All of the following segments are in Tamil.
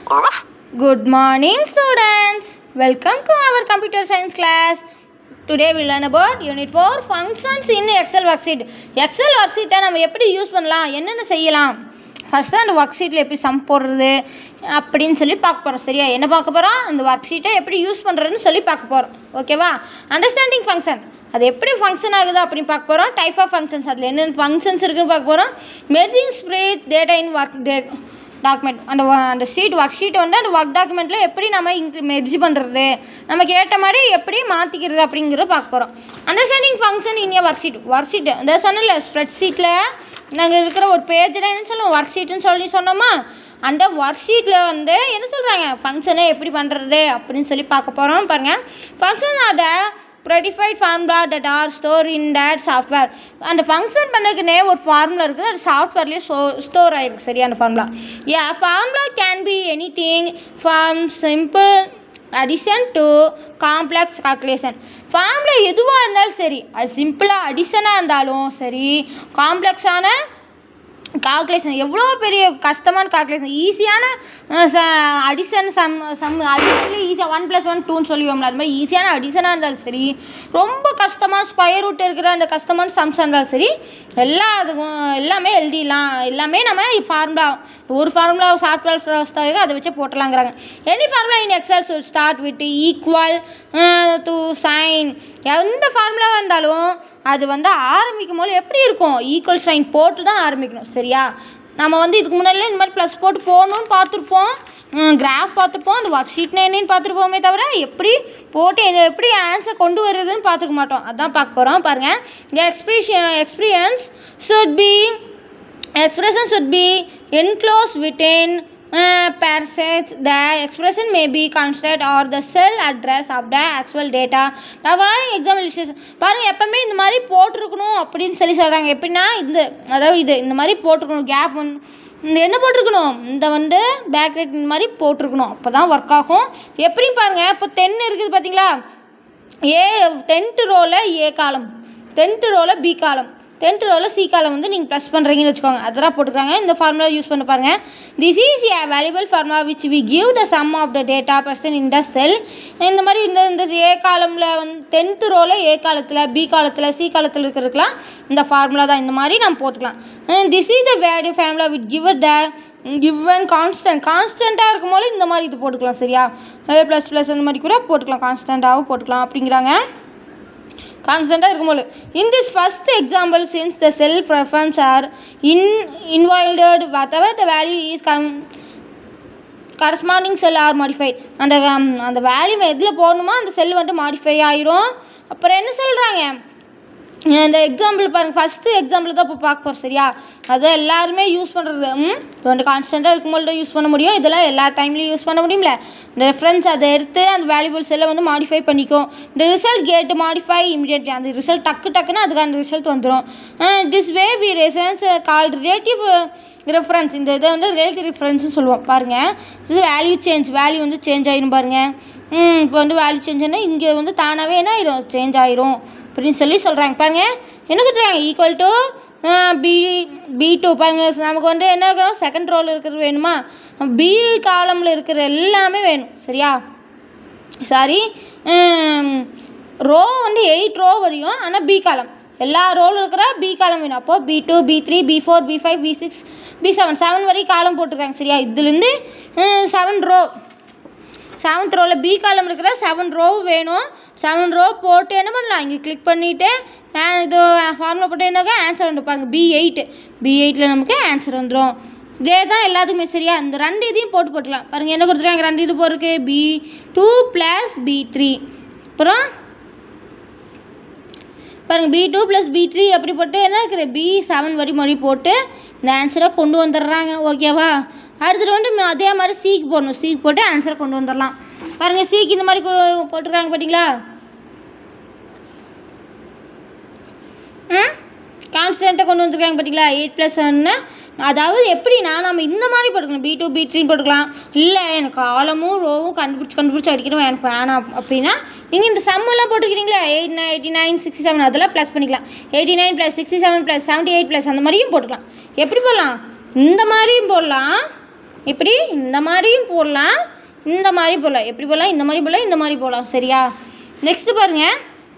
Good morning, students. Welcome to our computer science class. Today we learn about Unit 4 functions in Excel worksheet. Excel worksheet நம்ம எப்படி யூஸ் பண்ணலாம் என்னென்ன செய்யலாம் ஃபஸ்ட்டு அந்த ஒர்க் ஷீட்டில் எப்படி சம் போடுறது அப்படின்னு சொல்லி பார்க்க போகிறோம் சரியா என்ன பார்க்க போகிறோம் அந்த ஒர்க் ஷீட்டை எப்படி யூஸ் பண்ணுறதுன்னு சொல்லி பார்க்க போகிறோம் ஓகேவா அண்டர்ஸ்டாண்டிங் ஃபங்க்ஷன் அது எப்படி ஃபங்க்ஷன் ஆகுது அப்படின்னு பார்க்க போகிறோம் டைப் ஆஃப் ஃபங்க்ஷன்ஸ் அதில் என்னென்ன ஃபங்க்ஷன்ஸ் இருக்குன்னு பார்க்க போகிறோம் merging spread data in work date document அந்த wa- அந்த ஷீட் ஒர்க் ஷீட் வந்து அந்த ஒர்க் டாக்குமெண்ட்டில் எப்படி நம்ம இங்க் மெர்ஜ் பண்ணுறது நமக்கு ஏற்ற மாதிரி எப்படி மாற்றிக்கிறது அப்படிங்கிறத பார்க்க போகிறோம் understanding function in a worksheet worksheet இந்த சொன்னல ஸ்ப்ரெட் ஷீட்டில் நாங்கள் இருக்கிற ஒரு பேஜில் என்ன சொல்லுவோம் ஒர்க் ஷீட்டுன்னு சொல்லி சொன்னோமா அந்த ஒர்க் ஷீட்டில் வந்து என்ன சொல்கிறாங்க ஃபங்க்ஷனை எப்படி பண்ணுறது அப்படின்னு சொல்லி பார்க்க போகிறோம் பாருங்கள் ஃபங்க்ஷன் ஆட predefined formula that are store in that software அந்த ஃபங்க்ஷன் பண்ணதுக்குனே ஒரு ஃபார்முலா இருக்குது அது சாஃப்ட்வேர்லேயே ஸ்டோ ஸ்டோர் ஆகிருக்கு சரியா அந்த ஃபார்முலா யா formula can be anything from simple addition to complex calculation formula எதுவாக இருந்தாலும் சரி அது சிம்பிளாக அடிஷனாக இருந்தாலும் சரி காம்ப்ளெக்ஸான கால்குலேஷன் எவ்வளோ பெரிய கஷ்டமான கால்குலேஷன் ஈஸியான அடிஷன் சம் சம் அடிஷன்லேயே ஈஸியாக ஒன் ப்ளஸ் ஒன் டூன்னு சொல்லிடுவோம்ல அது மாதிரி ஈஸியான அடிஷனாக இருந்தாலும் சரி ரொம்ப கஷ்டமாக ஸ்கொயர் ரூட் இருக்கிற அந்த கஷ்டமான சம்ஸாக இருந்தாலும் சரி எல்லா அதுக்கும் எல்லாமே எழுதிடலாம் எல்லாமே நம்ம ஃபார்முலா ஒரு ஃபார்முலா சாஃப்ட்வேர் அதை வச்சு போட்டலாங்கிறாங்க any formula in Excel should start with equal to sign எந்த ஃபார்முலாவாக இருந்தாலும் அது வந்து ஆரம்பிக்கும் போது எப்படி இருக்கும் ஈக்குவல் சைன் போட்டு தான் ஆரம்பிக்கணும் சரியா நம்ம வந்து இதுக்கு முன்னாடியே இந்த மாதிரி ப்ளஸ் போட்டு போகணும்னு பார்த்துருப்போம் கிராஃப் பார்த்துருப்போம் அந்த ஒர்க் ஷீட்னா என்னன்னு பார்த்துருப்போமே தவிர எப்படி போட்டு எ- எப்படி ஆன்சர் கொண்டு வருதுன்னு பார்த்துக்க மாட்டோம் அதான் பார்க்க போகிறோம் பாருங்கள் experience experience should be expression should be enclosed within uh, parentheses. The expression may be constant or the cell address of the actual data. நான் எக்ஸாம்பிள் illustration பாருங்க எப்பவுமே இந்த மாதிரி போட்டிருக்கணும் அப்படின்னு சொல்லி சொல்கிறாங்க எப்படின்னா இந்த அதாவது இது இந்த மாதிரி போட்டிருக்கணும் கேப் இந்த என்ன போட்டிருக்கணும் இந்த வந்து பேக் ரேட் இந்த மாதிரி போட்டிருக்கணும் அப்போ தான் ஒர்க் ஆகும் எப்படி பாருங்க இப்போ டென் இருக்குது பார்த்தீங்களா ஏ டென்த்து ரோவில் ஏ காலம் டென்த்து ரோவில் பி காலம் டென்த்து ரோவில் சி காலம் வந்து நீங்கள் ப்ளஸ் பண்ணுறீங்கன்னு வச்சுக்கோங்க அதெல்லாம் போட்டுருக்காங்க இந்த ஃபார்முலா யூஸ் பண்ணி பாருங்கள் this is a valuable formula which we give the sum of the data person in the cell இந்த மாதிரி இந்த இந்த ஏ காலமில் வந்து டென்த்து ரோவில் ஏ காலத்தில் பி காலத்தில் சி காலத்தில் இருக்கிறதுக்கெலாம் இந்த ஃபார்முலா தான் இந்த மாதிரி நம்ம போட்டுக்கலாம் this is the value formula which give the given constant கான்ஸ்டண்ட்டாக இருக்கும்போது இந்த மாதிரி இது போட்டுக்கலாம் சரியா ஏ ப்ளஸ் ப்ளஸ் அந்த மாதிரி கூட போட்டுக்கலாம் கான்ஸ்டண்ட்டாகவும் போட்டுக்கலாம் அப்படிங்கிறாங்க கான்ஸ்டண்ட்டாக இருக்கும்போது in this first example since the self reference are in involved whatever the value is come corresponding cell are modified அந்த um, அந்த வேல்யூ எதில் போடணுமோ அந்த செல் வந்து மாடிஃபை ஆயிரும் அப்புறம் என்ன சொல்கிறாங்க இந்த எக்ஸாம்பிள் பாருங்கள் ஃபஸ்ட்டு எக்ஸாம்பிள் தான் இப்போ பார்க்க போகிறோம் சரியா அதை எல்லாருமே யூஸ் பண்ணுறது ம் வந்து கான்ஸ்டண்ட்டாக இருக்கும்போது தான் யூஸ் பண்ண முடியும் இதெல்லாம் எல்லா டைம்லையும் யூஸ் பண்ண முடியும்ல இந்த ரெஃபரன்ஸ் அதை எடுத்து அந்த வேல்யூபிள் செல்லை வந்து மாடிஃபை பண்ணிக்கும் இந்த ரிசல்ட் கேட் மாடிஃபை இமிடியேட்லி அந்த ரிசல்ட் டக்கு டக்குன்னு அதுக்கு அந்த ரிசல்ட் வந்துடும் this way we reference call relative reference இந்த இதை வந்து ரிலேட்டிவ் ரெஃபரன்ஸ்னு சொல்லுவோம் பாருங்கள் இது வேல்யூ சேஞ்ச் வேல்யூ வந்து சேஞ்ச் ஆயிரும் பாருங்கள் ம் இப்போ வந்து வேல்யூ சேஞ்சுன்னா இங்கே வந்து தானாகவே என்ன ஆயிரும் சேஞ்ச் ஆயிரும் அப்படின்னு சொல்லி சொல்கிறாங்க பாருங்க என்ன கொடுத்துருக்காங்க equal to B B two பாருங்க நமக்கு வந்து என்ன செகண்ட் ரோல் இருக்கிறது வேணுமா பி காலமில் இருக்கிற எல்லாமே வேணும் சரியா சாரி ரோ வந்து எயிட் ரோ வரையும் ஆனால் பி காலம் எல்லா ரோலும் இருக்கிற பி காலம் வேணும் அப்போது B two B three B four B five B six B seven seven வரைக்கும் காலம் போட்டிருக்காங்க சரியா இதுலேருந்து செவன் ரோ செவன்த் ரோவில் பி காலம் இருக்கிற செவன் ரோ வேணும் செவன் ரோ போட்டு என்ன பண்ணலாம் இங்கே கிளிக் பண்ணிவிட்டு இது ஃபார்முலா போட்டு என்னக்கா ஆன்சர் வந்து பாருங்கள் பி எயிட் பி எயிட்டில் நமக்கு ஆன்சர் வந்துடும் இதே தான் எல்லாத்துக்குமே சரியா இந்த ரெண்டு இதையும் போட்டு போட்டுக்கலாம் பாருங்கள் என்ன கொடுத்துருக்காங்க ரெண்டு இது போருக்கு B two plus B three அப்புறம் பாருங்கள் B two plus B three அப்படி போட்டு என்ன இருக்குது பி செவன் வரி மொழி போட்டு இந்த ஆன்சரை கொண்டு வந்துடுறாங்க ஓகேவா அடுத்தது வந்து ம- அதே மாதிரி சீக்கு போடணும் சீக்கு போட்டு ஆன்சரை கொண்டு வந்துடலாம் பாருங்கள் சீக்கு இந்த மாதிரி கொ- போட்டிருக்காங்க பார்த்தீங்களா ம் கான்ஸ்டண்ட்டாக கொண்டு வந்திருக்காங்க பார்த்தீங்களா எயிட் ப்ளஸ் ஒன்று அதாவது எப்படின்னா நம்ம இந்த மாதிரி போட்டுக்கலாம் பி டூ பி த்ரீன்னு போட்டுக்கலாம் இல்லை எனக்கு ஆழமும் ரோவும் கண்டுபிடிச்சி கண்டுபிடிச்சி அடிக்கணும் எனக்கு வேணாம் அப்படின்னா நீங்கள் இந்த சம்மெல்லாம் போட்டுக்கிறீங்களா eight nine eighty nine sixty seven அதெல்லாம் ப்ளஸ் பண்ணிக்கலாம் eighty nine plus sixty seven plus seventy eight plus அந்த மாதிரியும் போட்டுக்கலாம் எப்படி போடலாம் இந்த மாதிரியும் போடலாம் இப்படி இந்த மாதிரியும் போடலாம் இந்த மாதிரி போடலாம் எப்படி போடலாம் இந்த மாதிரி போடலாம் இந்த மாதிரி போடலாம் சரியா நெக்ஸ்ட் பாருங்கள்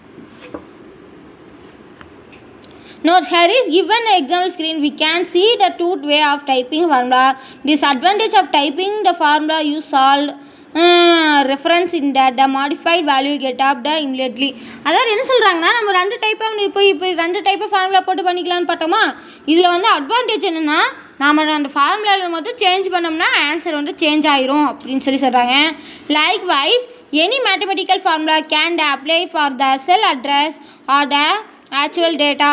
Note here is given an example screen. We can see the two way of typing formula. Disadvantage of typing the formula you solved. Uh, reference in that the modified value get up the immediately அதாவது என்ன சொல்கிறாங்கன்னா நம்ம ரெண்டு டைப்பாக இப்போ இப்போ ரெண்டு டைப்பாக ஃபார்முலா போட்டு பண்ணிக்கலாம்னு பார்த்தோமா இதில் வந்து அட்வான்டேஜ் என்னென்னா நாம் அந்த ஃபார்முலாவில் மட்டும் சேஞ்ச் பண்ணோம்னா ஆன்சர் வந்து சேஞ்ச் ஆயிரும் அப்படின்னு சொல்லி சொல்கிறாங்க likewise any mathematical formula can apply for the cell address or the actual data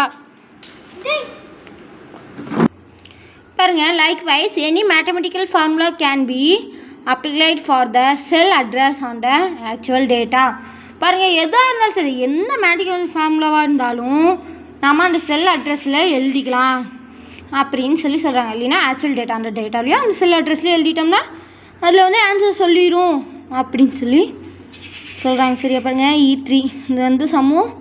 பாருங்க likewise any mathematical formula can be applied for the cell address on the actual data பாருங்கள் எதாக இருந்தாலும் சரி எந்த மேட்டிக்கல் ஃபார்முலாவாக இருந்தாலும் நம்ம அந்த செல் அட்ரஸில் எழுதிக்கலாம் அப்படின்னு சொல்லி சொல்கிறாங்க இல்லைன்னா ஆக்சுவல் டேட்டா அந்த டேட்டாலையும் அந்த செல் அட்ரஸில் எழுதிட்டோம்னா அதில் வந்து ஆன்சர் சொல்லிடும் அப்படின்னு சொல்லி சொல்கிறாங்க சரியா பாருங்கள் இ த்ரீ இது வந்து சமூகம்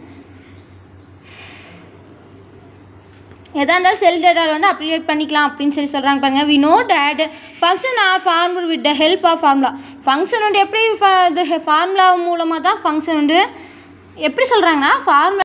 எதாக இருந்தாலும் செல் டேட்டாவில் வந்து அப்ளேட் பண்ணிக்கலாம் அப்படின்னு சொல்லி சொல்கிறாங்க பாருங்க we know that function or formula with the help of formula function வந்து எப்படி இது ஃபார்முலா மூலமாக தான் ஃபங்க்ஷன் வந்து எப்படி சொல்கிறாங்கன்னா ஃபார்முலா